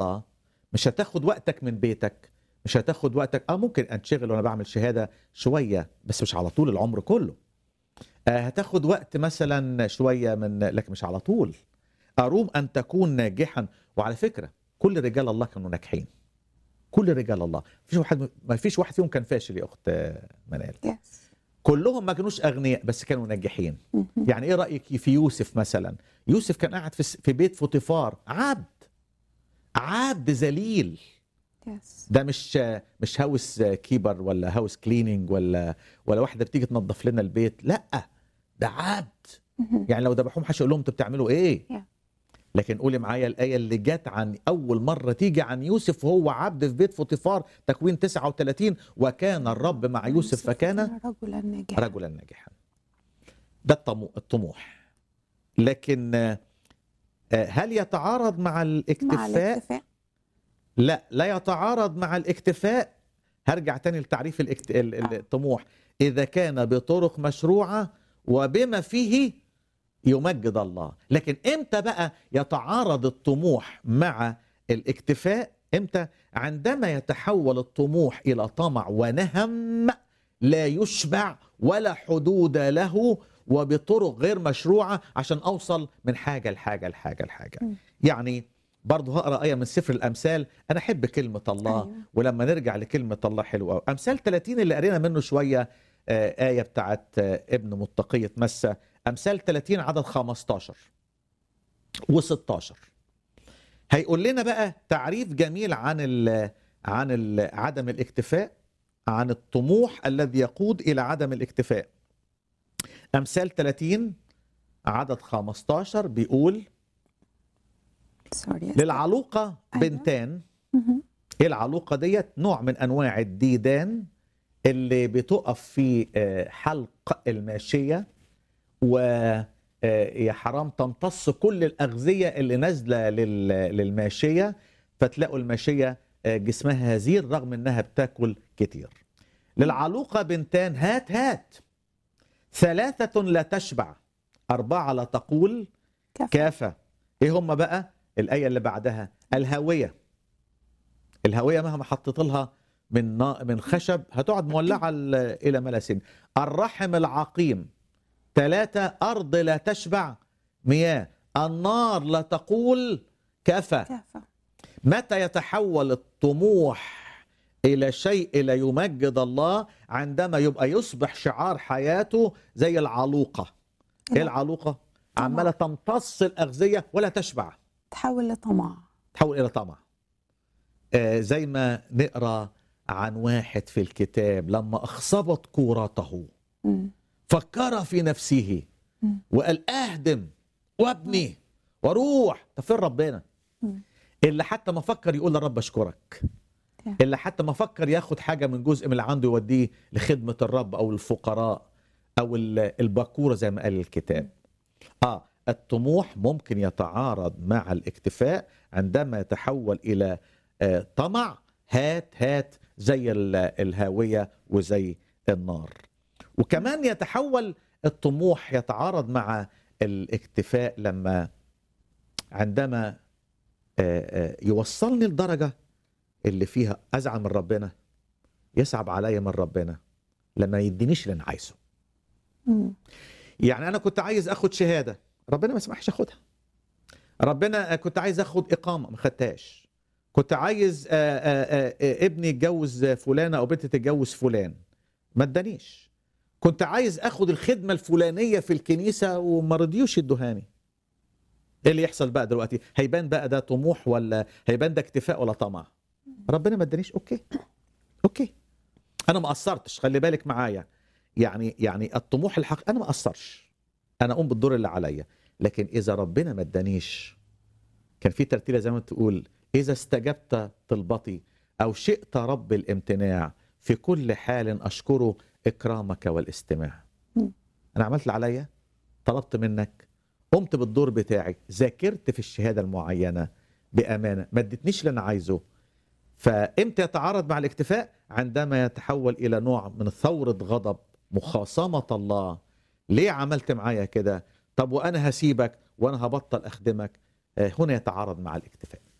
الله مش هتاخد وقتك من بيتك مش هتاخد وقتك اه ممكن انشغل وانا بعمل شهاده شويه بس مش على طول العمر كله آه هتاخد وقت مثلا شويه من لكن مش على طول اروم ان تكون ناجحا وعلى فكره كل رجال الله كانوا ناجحين كل رجال الله مفيش واحد ما فيش واحد فيهم كان فاشل يا اخت آه، منال يس كلهم ما كانوش اغنياء بس كانوا ناجحين يعني ايه رايك في يوسف مثلا يوسف كان قاعد في في بيت فوطيفار عبد عبد ذليل يس ده مش مش هاوس كيبر ولا هاوس كليننج ولا ولا واحده بتيجي تنظف لنا البيت لا ده عبد يعني لو ذبحوهم حش لهم انتوا بتعملوا ايه Yeah. لكن قولي معايا الايه اللي جت عن اول مره تيجي عن يوسف وهو عبد في بيت فوطيفار تكوين 39 وكان الرب مع يوسف فكان رجلا ناجحا رجلا ناجحا ده الطمو- الطموح لكن آه، آه، هل يتعارض مع مع الاكتفاء الاكتفاء لا لا يتعارض مع الاكتفاء هرجع تاني لتعريف الاكت... ال- ال- آه. الطموح إذا كان بطرق مشروعة وبما فيه يمجد الله لكن إمتى بقى يتعارض الطموح مع الاكتفاء إمتى عندما يتحول الطموح إلى طمع ونهم لا يشبع ولا حدود له وبطرق غير مشروعة عشان أوصل من حاجة لحاجة لحاجة لحاجة م. يعني برضه هقرا ايه من سفر الامثال انا احب كلمه الله أيوة. ولما نرجع لكلمه الله حلوه قوي امثال 30 اللي قرينا منه شويه آه، ايه بتاعت آه، ابن متقيه مسه امثال 30 عدد 15 و16 هيقول لنا بقى تعريف جميل عن ال عن ال عدم الاكتفاء عن الطموح الذي يقود الى عدم الاكتفاء امثال 30 عدد 15 بيقول سوري يس. للعلوقة أيوة. بنتان مهم. ايه العلوقة ديت نوع من انواع الديدان اللي بتقف في آه، حلق الماشية و آه، يا حرام تمتص كل الأغذية اللي نازلة لل- للماشية فتلاقوا الماشية آه، جسمها هزيل رغم انها بتاكل كتير للعلوقة بنتان هات هات ثلاثة لا تشبع أربعة لا تقول كفى كافة ايه هم بقى الآية اللي بعدها الهاوية الهاوية مهما حطيت لها من نا- من خشب هتقعد مولعة ال- إلى ما لا سن الرحم العقيم ثلاثة أرض لا تشبع مياه النار لا تقول كفى كفى متى يتحول الطموح إلى شيء لا يمجد الله عندما يبقى يصبح شعار حياته زي العلوقة ايه العلوقة؟ طمع. عمالة تمتص الأغذية ولا تشبع تحول لطمع تحول إلى طمع آه زي ما نقرأ عن واحد في الكتاب لما أخصبت كورته مم. فكر في نفسه مم. وقال أهدم وابني واروح طب فين ربنا مم. اللي حتى ما فكر يقول لرب اشكرك Yeah. اللي حتى ما فكر ياخد حاجه من جزء من اللي عنده يوديه لخدمه الرب او الفقراء او ال- البكوره زي ما قال الكتاب اه الطموح ممكن يتعارض مع الاكتفاء عندما يتحول الى آه طمع هات هات زي ال- الهاويه وزي النار وكمان يتحول الطموح يتعارض مع الاكتفاء لما عندما آه، آه، يوصلني لدرجه اللي فيها ازعل من ربنا يصعب عليا من ربنا لما يدينيش اللي انا عايزه مم. يعني انا كنت عايز اخد شهاده ربنا ما سمحش اخدها ربنا كنت عايز اخد اقامه ما خدتهاش كنت عايز آه، آه، آه، ابني يتجوز فلانه او بنتي تتجوز فلان ما ادانيش كنت عايز اخد الخدمه الفلانيه في الكنيسه وما رضيوش يدوهاني ايه اللي يحصل بقى دلوقتي هيبان بقى ده طموح ولا هيبان ده اكتفاء ولا طمع ربنا ما ادانيش اوكي اوكي انا ما قصرتش خلي بالك معايا يعني يعني الطموح الحق انا ما قصرش انا اقوم بالدور اللي عليا لكن اذا ربنا ما ادانيش كان في ترتيله زي ما تقول اذا استجبت طلبتي او شئت رب الامتناع في كل حال اشكره اكرامك والاستماع مم. انا عملت اللي عليا طلبت منك قمت بالدور بتاعي ذاكرت في الشهاده المعينه بامانه ما ادتنيش اللي انا عايزه فامتى يتعارض مع الاكتفاء عندما يتحول الى نوع من ثوره غضب مخاصمه الله ليه عملت معايا كده طب وانا هسيبك وانا هبطل اخدمك آه، هنا يتعارض مع الاكتفاء